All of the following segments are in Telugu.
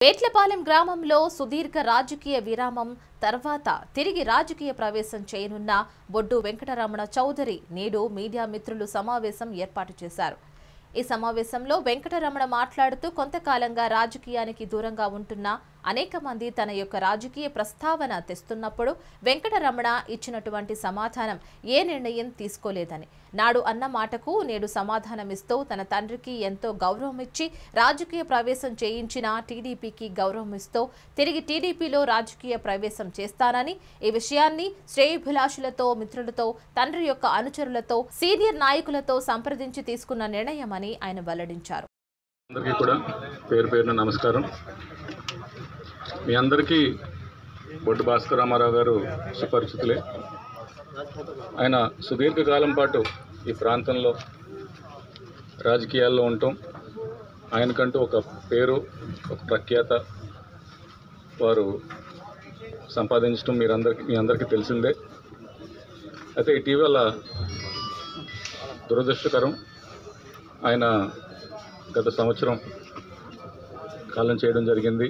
పేట్లపాలెం గ్రామంలో సుదీర్ఘ రాజకీయ విరామం తర్వాత తిరిగి రాజకీయ ప్రవేశం చేయనున్న బొడ్డు వెంకటరమణ చౌదరి నేడు మీడియా మిత్రులు సమావేశం ఏర్పాటు చేశారు ఈ సమావేశంలో వెంకటరమణ మాట్లాడుతూ కొంతకాలంగా రాజకీయానికి దూరంగా ఉంటున్న అనేక మంది తన యొక్క రాజకీయ ప్రస్తావన తెస్తున్నప్పుడు వెంకటరమణ ఇచ్చినటువంటి సమాధానం ఏ నిర్ణయం తీసుకోలేదని నాడు అన్న మాటకు నేడు సమాధానమిస్తూ తన తండ్రికి ఎంతో గౌరవం ఇచ్చి రాజకీయ ప్రవేశం చేయించిన టీడీపీకి గౌరవం ఇస్తూ తిరిగి టీడీపీలో రాజకీయ ప్రవేశం చేస్తానని ఈ విషయాన్ని శ్రేయభిలాషులతో మిత్రులతో తండ్రి యొక్క అనుచరులతో సీనియర్ నాయకులతో సంప్రదించి తీసుకున్న నిర్ణయమని ఆయన వెల్లడించారు అందరికీ కూడా పేరు పేరున నమస్కారం మీ అందరికీ బొడ్డు భాస్కర్ రామారావు గారు సుపరిచితులే ఆయన సుదీర్ఘకాలం పాటు ఈ ప్రాంతంలో రాజకీయాల్లో ఉండటం ఆయనకంటూ ఒక పేరు ఒక ప్రఖ్యాత వారు సంపాదించడం మీరందరికీ మీ అందరికీ తెలిసిందే అయితే ఇటీవల దురదృష్టకరం ఆయన గత సంవత్సరం కాలం చేయడం జరిగింది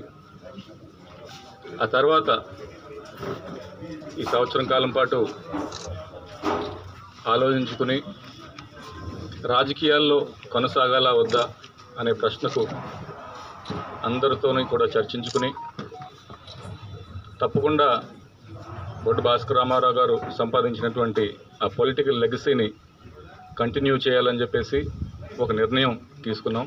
ఆ తర్వాత ఈ సంవత్సరం కాలం పాటు ఆలోచించుకుని రాజకీయాల్లో కొనసాగాలా వద్దా అనే ప్రశ్నకు అందరితోని కూడా చర్చించుకుని తప్పకుండా బొడ్డు భాస్కర్ రామారావు గారు సంపాదించినటువంటి ఆ పొలిటికల్ లెగసీని కంటిన్యూ చేయాలని చెప్పేసి ఒక నిర్ణయం తీసుకున్నాం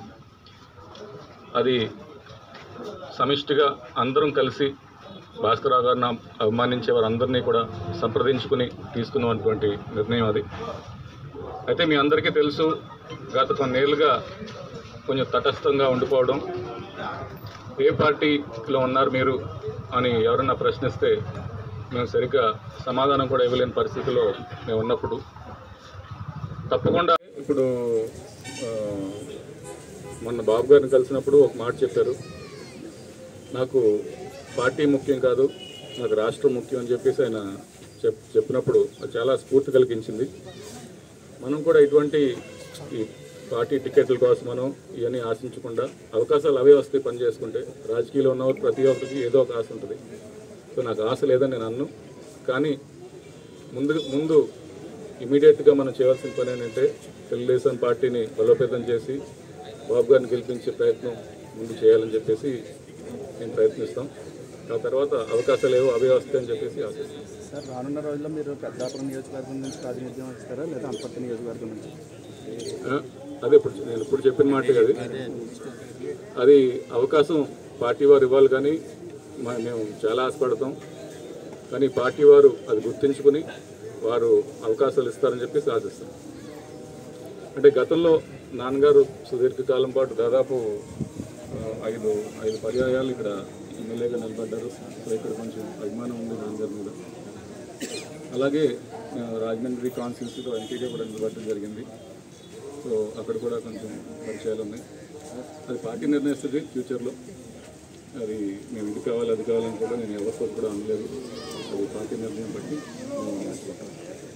అది సమిష్టిగా అందరం కలిసి భాస్కరరావు గారిని అభిమానించే వారందరినీ కూడా సంప్రదించుకుని తీసుకున్నటువంటి నిర్ణయం అది అయితే మీ అందరికీ తెలుసు గత కొన్నేళ్ళుగా కొంచెం తటస్థంగా ఉండిపోవడం ఏ పార్టీలో ఉన్నారు మీరు అని ఎవరన్నా ప్రశ్నిస్తే మేము సరిగ్గా సమాధానం కూడా ఇవ్వలేని పరిస్థితిలో మేము ఉన్నప్పుడు తప్పకుండా ఇప్పుడు ఆ, మొన్న బాబు గారిని కలిసినప్పుడు ఒక మాట చెప్పారు నాకు పార్టీ ముఖ్యం కాదు నాకు రాష్ట్రం ముఖ్యం అని చెప్పేసి ఆయన చెప్ చెప్పినప్పుడు అది చాలా స్ఫూర్తి కలిగించింది మనం కూడా ఇటువంటి ఈ పార్టీ టికెట్ల కోసం మనం ఇవన్నీ ఆశించకుండా అవకాశాలు అవే వస్తాయి పని చేసుకుంటే రాజకీయాల్లో ఉన్నవారు ప్రతి ఒక్కరికి ఏదో ఒక ఆశ ఉంటుంది సో నాకు ఆశ లేదని నేను అన్ను కానీ ముందు ముందు ఇమీడియట్గా మనం చేయాల్సిన పని ఏంటంటే తెలుగుదేశం పార్టీని బలోపేతం చేసి బాబు గారిని గెలిపించే ప్రయత్నం ముందు చేయాలని చెప్పేసి మేము ప్రయత్నిస్తాం ఆ తర్వాత అవకాశాలు ఏవో అవే వస్తాయని చెప్పేసి ఆశిస్తాం సార్ రానున్న రోజుల్లో మీరు పెద్దాపురం నియోజకవర్గం నుంచి ప్రాతినిధ్యం వస్తారా లేదా అంపర్తి నియోజకవర్గం నుంచి ఆ, అదే ఇప్పుడు నేను ఇప్పుడు చెప్పిన మాట అది అది అవకాశం పార్టీ వారు ఇవ్వాలి కానీ మా- మేము చాలా ఆశపడతాం కానీ పార్టీ వారు అది గుర్తించుకుని వారు అవకాశాలు ఇస్తారని చెప్పేసి ఆశిస్తాం అంటే గతంలో నాన్నగారు సుదీర్ఘకాలం పాటు దాదాపు ఆ, ఐదు ఐదు పర్యాయాలు ఇక్కడ ఎమ్మెల్యేగా నిలబడ్డారు సో ఇక్కడ కొంచెం అభిమానం ఉంది నాన్నగారి మీద అలాగే ఆ, రాజమండ్రి కాన్స్టిట్యూన్సీలో ఎంపీగా కూడా నిలబడడం జరిగింది సో అక్కడ కూడా కొంచెం పరిచయాలు ఉన్నాయి అది పార్టీ నిర్ణయిస్తుంది ఫ్యూచర్లో అది మేము ఇది కావాలి అది కావాలని కూడా నేను ఎవరితో కూడా అనలేదు అది పార్టీ నిర్ణయం బట్టి మేము మాట్లాడతాం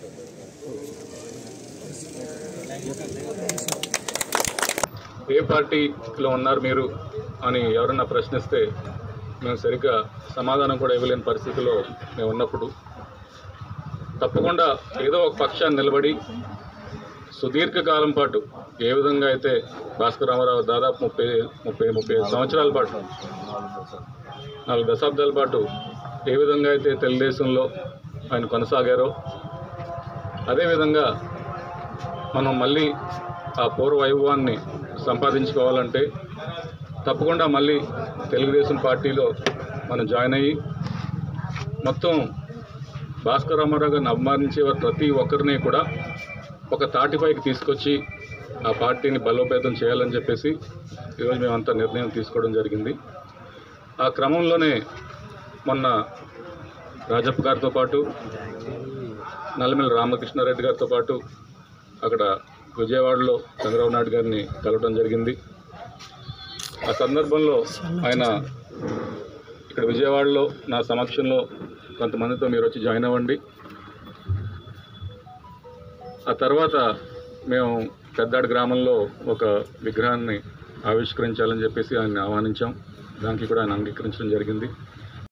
ఏ పార్టీలో ఉన్నారు మీరు అని ఎవరన్నా ప్రశ్నిస్తే మేము సరిగ్గా సమాధానం కూడా ఇవ్వలేని పరిస్థితిలో మేము ఉన్నప్పుడు తప్పకుండా ఏదో ఒక పక్షాన్ని నిలబడి సుదీర్ఘకాలం పాటు ఏ విధంగా అయితే భాస్కర్ రామారావు దాదాపు ముప్పై ముప్పై ముప్పై ఐదు సంవత్సరాల పాటు నాలుగు దశాబ్దాల పాటు ఏ విధంగా అయితే తెలుగుదేశంలో ఆయన కొనసాగారో అదేవిధంగా మనం మళ్ళీ ఆ పూర్వ వైభవాన్ని సంపాదించుకోవాలంటే తప్పకుండా మళ్ళీ తెలుగుదేశం పార్టీలో మనం జాయిన్ అయ్యి మొత్తం భాస్కర్ రామారావు గారిని అభిమానించే వారు ప్రతి ఒక్కరిని కూడా ఒక తాటిపైకి తీసుకొచ్చి ఆ పార్టీని బలోపేతం చేయాలని చెప్పేసి ఈరోజు మేమంతా నిర్ణయం తీసుకోవడం జరిగింది ఆ క్రమంలోనే మొన్న రాజప్ప గారితో పాటు నల్లమిల్లి రామకృష్ణారెడ్డి గారితో పాటు అక్కడ విజయవాడలో చంద్రబాబు నాయుడు గారిని కలవడం జరిగింది ఆ సందర్భంలో ఆయన ఇక్కడ విజయవాడలో నా సమక్షంలో కొంతమందితో మీరు వచ్చి జాయిన్ అవ్వండి ఆ తర్వాత మేము పెద్దాడు గ్రామంలో ఒక విగ్రహాన్ని ఆవిష్కరించాలని చెప్పేసి ఆయన ఆహ్వానించాం దానికి కూడా ఆయన అంగీకరించడం జరిగింది